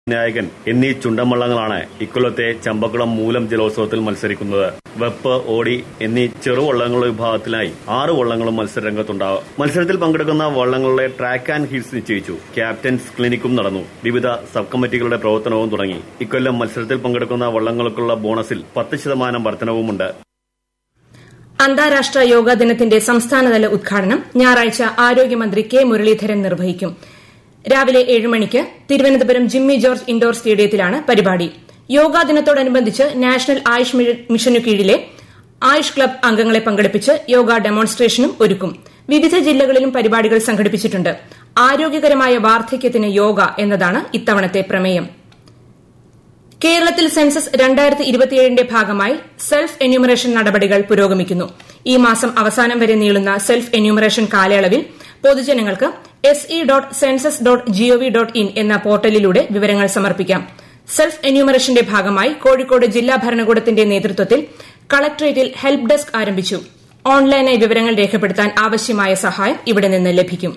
നായകൻ എന്നീ ചുണ്ടൻവള്ളങ്ങളാണ് ഇക്കൊല്ലത്തെ ചമ്പക്കുളം മൂലം ജലോത്സവത്തിൽ മത്സരിക്കുന്നത് വെപ്പ് ഓടി എന്നീ ചെറുവള്ളങ്ങളുടെ വിഭാഗത്തിലായി ആറ് വള്ളങ്ങളും മത്സരരംഗത്തുണ്ടാകും മത്സരത്തിൽ പങ്കെടുക്കുന്ന വള്ളങ്ങളുടെ ട്രാക്ക് ആൻഡ് ഹീൽസ് നിശ്ചയിച്ചു ക്യാപ്റ്റൻസ് ക്ലിനിക്കും നടന്നു വിവിധ സബ് കമ്മിറ്റികളുടെ പ്രവർത്തനവും തുടങ്ങി ഇക്കൊല്ലം മത്സരത്തിൽ പങ്കെടുക്കുന്ന വള്ളങ്ങൾക്കുള്ള ബോണസിൽ പത്ത് ശതമാനം വർധനവുമുണ്ട് അന്താരാഷ്ട്ര യോഗാ ദിനത്തിന്റെ സംസ്ഥാനതല ഉദ്ഘാടനം ഞായറാഴ്ച ആരോഗ്യമന്ത്രി കെ മുരളീധരൻ നിർവഹിക്കും രാവിലെ ഏഴ് മണിക്ക് തിരുവനന്തപുരം ജിമ്മി ജോർജ് ഇൻഡോർ സ്റ്റേഡിയത്തിലാണ് പരിപാടി യോഗാ ദിനത്തോടനുബന്ധിച്ച് നാഷണൽ ആയുഷ് മിഷനു കീഴിലെ ആയുഷ് ക്ലബ് അംഗങ്ങളെ പങ്കെടുപ്പിച്ച് യോഗ ഡെമോൺസ്ട്രേഷനും ഒരുക്കും വിവിധ ജില്ലകളിലും പരിപാടികൾ സംഘടിപ്പിച്ചിട്ടുണ്ട് ആരോഗ്യകരമായ വാർദ്ധക്യത്തിന് യോഗ എന്നതാണ് ഇത്തവണത്തെ പ്രമേയം കേരളത്തിൽ സെൻസസ് രണ്ടായിരത്തി ഇരുപത്തിയേഴിന്റെ ഭാഗമായി സെൽഫ് എന്യൂമറേഷൻ നടപടികൾ പുരോഗമിക്കുന്നു ഈ മാസം അവസാനം വരെ നീളുന്ന സെൽഫ് എന്യൂമറേഷൻ കാലയളവിൽ പൊതുജനങ്ങൾക്ക് S E dot census dot GOV dot in എന്ന പോർട്ടലിലൂടെ വിവരങ്ങൾ സമർപ്പിക്കാം സെൽഫ് എന്യൂമറേഷന്റെ ഭാഗമായി കോഴിക്കോട് ജില്ലാ ഭരണകൂടത്തിന്റെ നേതൃത്വത്തിൽ കളക്ടറേറ്റിൽ ഹെൽപ്പ് ഡെസ്ക് ആരംഭിച്ചു ഓൺലൈനായി വിവരങ്ങൾ രേഖപ്പെടുത്താൻ ആവശ്യമായ സഹായം ഇവിടെ നിന്ന് ലഭിക്കും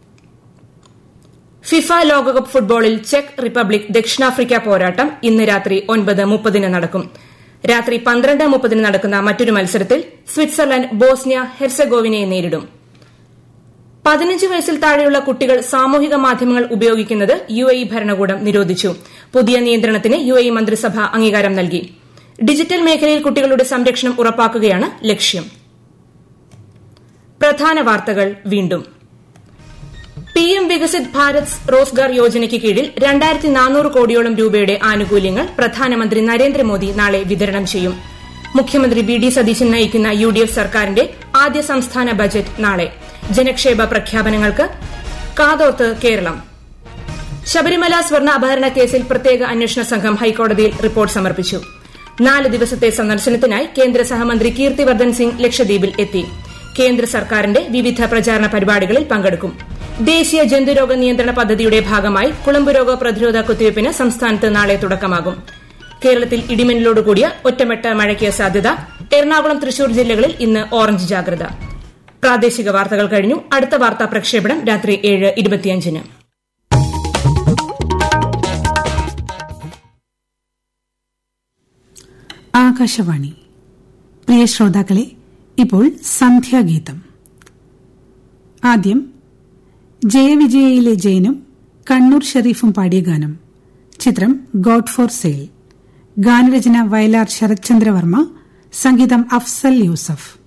ഫിഫ ലോകകപ്പ് ഫുട്ബോളിൽ ചെക്ക് റിപ്പബ്ലിക് ദക്ഷിണാഫ്രിക്ക പോരാട്ടം ഇന്ന് രാത്രി ഒൻപത് മുപ്പതിന് നടക്കും രാത്രി പന്ത്രണ്ട് മുപ്പതിന് നടക്കുന്ന മറ്റൊരു മത്സരത്തിൽ സ്വിറ്റ്സർലൻഡ് ബോസ്നിയ ഹെർസഗോവിനയെ നേരിടും പതിനഞ്ച് വയസ്സിൽ താഴെയുള്ള കുട്ടികൾ സാമൂഹിക മാധ്യമങ്ങൾ ഉപയോഗിക്കുന്നത് യു എ ഇ ഭരണകൂടം നിരോധിച്ചു പുതിയ നിയന്ത്രണത്തിന് യു എ ഇ മന്ത്രിസഭ അംഗീകാരം നൽകി ഡിജിറ്റൽ മേഖലയിൽ കുട്ടികളുടെ സംരക്ഷണം ഉറപ്പാക്കുകയാണ് ലക്ഷ്യം പ്രധാന വാർത്തകൾ വീണ്ടും പി എം വികസിത് ഭാരത് റോസ്ഗാർ യോജനയ്ക്ക് കീഴിൽ രണ്ടായിരത്തി നാനൂറ് കോടിയോളം രൂപയുടെ ആനുകൂല്യങ്ങൾ പ്രധാനമന്ത്രി നരേന്ദ്രമോദി നാളെ വിതരണം ചെയ്യും മുഖ്യമന്ത്രി വി ഡി സതീശൻ നയിക്കുന്ന യു ഡി എഫ് സർക്കാരിന്റെ ആദ്യ സംസ്ഥാന ബജറ്റ് നാളെ ജനക്ഷേമ പ്രഖ്യാപനങ്ങൾക്ക് കാതോർത്ത് കേരളം ശബരിമല സ്വർണ്ണ അപഹരണ കേസിൽ പ്രത്യേക അന്വേഷണ സംഘം ഹൈക്കോടതിയിൽ റിപ്പോർട്ട് സമർപ്പിച്ചു നാല് ദിവസത്തെ സന്ദർശനത്തിനായി കേന്ദ്ര സഹമന്ത്രി കീർത്തിവർദ്ധൻ സിംഗ് ലക്ഷദ്വീപിൽ എത്തി കേന്ദ്ര സർക്കാരിന്റെ വിവിധ പ്രചാരണ പരിപാടികളിൽ പങ്കെടുക്കും ദേശീയ ജന്തുരോഗ നിയന്ത്രണ പദ്ധതിയുടെ ഭാഗമായി കുളമ്പുരോഗ പ്രതിരോധ കുത്തിവയ്പ്പിന് സംസ്ഥാനത്ത് നാളെ തുടക്കമാകും കേരളത്തിൽ ഇടിമിന്നലോടുകൂടിയ ഒറ്റമെട്ട മഴയ്ക്ക് സാധ്യത എറണാകുളം തൃശൂർ ജില്ലകളിൽ ഇന്ന് ഓറഞ്ച് ജാഗ്രത പ്രാദേശിക വാർത്തകൾ കഴിഞ്ഞു അടുത്ത വാർത്താ പ്രക്ഷേപണം രാത്രി ഏഴ് ഇരുപത്തിയഞ്ചിന് ആകാശവാണി പ്രിയ ശ്രോതാക്കളെ ഇപ്പോൾ സന്ധ്യാഗീതം ആദ്യം ജയവിജയയിലെ ജയനും കണ്ണൂർ ഷെരീഫും പാടിയ ഗാനം ചിത്രം ഗോഡ് ഫോർ സെയിൽ ഗാനരചന വയലാർ ശരത്ചന്ദ്രവർമ്മ സംഗീതം അഫ്സൽ യൂസഫ്